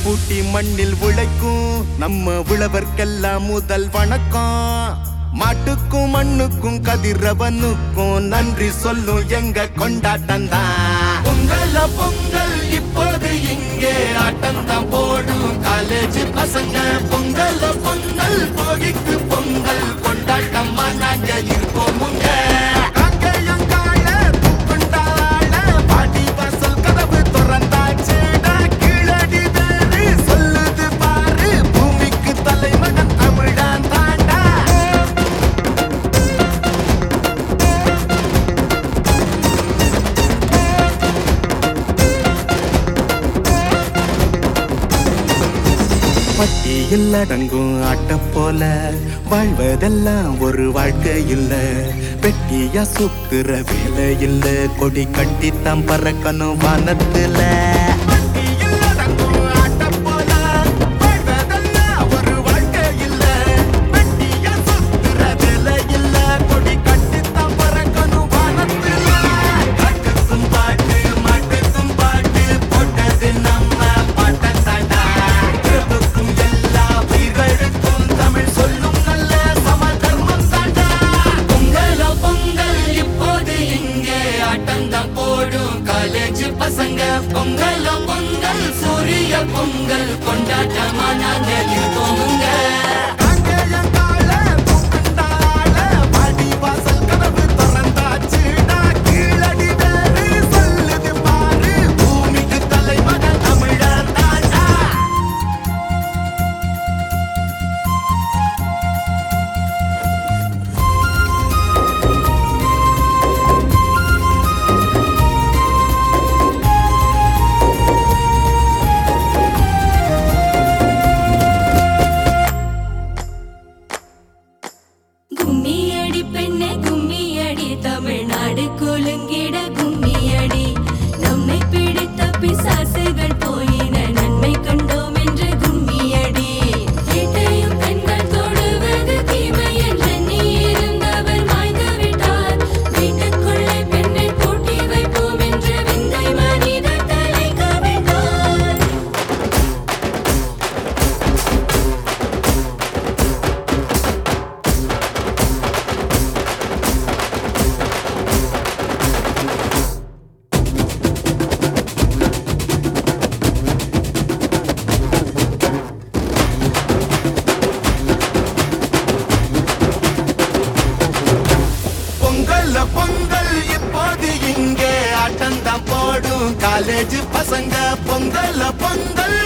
பூட்டி மண்ணில் உழைக்கும் நம்ம உழவர்க்கெல்லாம் முதல் வணக்கம் மாட்டுக்கும் மண்ணுக்கும் கதிரவனுக்கும் நன்றி சொல்லும் எங்க கொண்டாட்டம் தான் பொங்கல பொங்கல் இப்போது இங்கே ஆட்டம் தான் போடும் காலேஜ் பசங்க பொங்கல பொங்கல் போகிக்கு பொங்கல் கொண்டாட்டமா நாங்க இருப்போம் முங்க காங்கேயங்கால, தூக்குண்டால, பாடி வாசல் கதவு திறந்தாச்சுடா. கீழடி வேறு சொல்லுது பாரு பூமிக்கு தலைமகன் தமிழன் தாண்டா பட்டியில் அடங்கும் ஆட்டம் போல வாழ்வதெல்லாம் ஒரு வாழ்க்கை இல்ல வெட்டியா சுத்துற வேலை இல்ல கொடி கட்டித்தான் பறக்கணும் வானத்துல பட்டியில் அடங்கும் ஆட்டம் போல வாழ்வதெல்லாம் ஒரு வாழ்க்கை இல்ல வெட்டியா சுத்துற வேலை இல்ல கொடி கட்டித்தான் பறக்கணும் வானத்துல காட்டுக்கும் பாட்டு மாட்டுக்கும் பாட்டு போட்டது நம்ம பாட்டத்தாண்டா பிறப்புக்கும் எல்லா உயிர்களுக்கும் தமிழ் சொல்லும் நல்ல சமதர்மம் தாண்டா பொங்கலோ பொங்கல் இப்போது இங்கே ஆட்டம்தான் போடும் காலேஜ் பசங்க பொங்கலோ பொங்கல் சூரிய பொங்கல் கொண்டாட்டமா நாங்க இருப்போமுங்க பூமிக்கு தலைமகன் தமிழர் தாண்டா கும்மியடி பெண்ணே கும்மியடி தமிழ்நாடு குலுங்கிட கும்மியடி நம்மை பிடித்த பிசாசுகள் போயின நன்மை கண்டோம் என்று கும்மியடி வீட்டையும் பெண்கள் தொடுவது தீமை என்று நீ இருந்தவர் மாய்ந்து விட்டார் வீட்டுக்குள்ளே பெண்ணை பூட்டி வைப்போம் என்று விந்தை மனிதர் தலைக்க விட்டார் பொங்கல்ல பொங்கல் இப்போது இங்கே ஆட்டம்தான் போடும் காலேஜ் பசங்க பொங்கல்ல பொங்கல்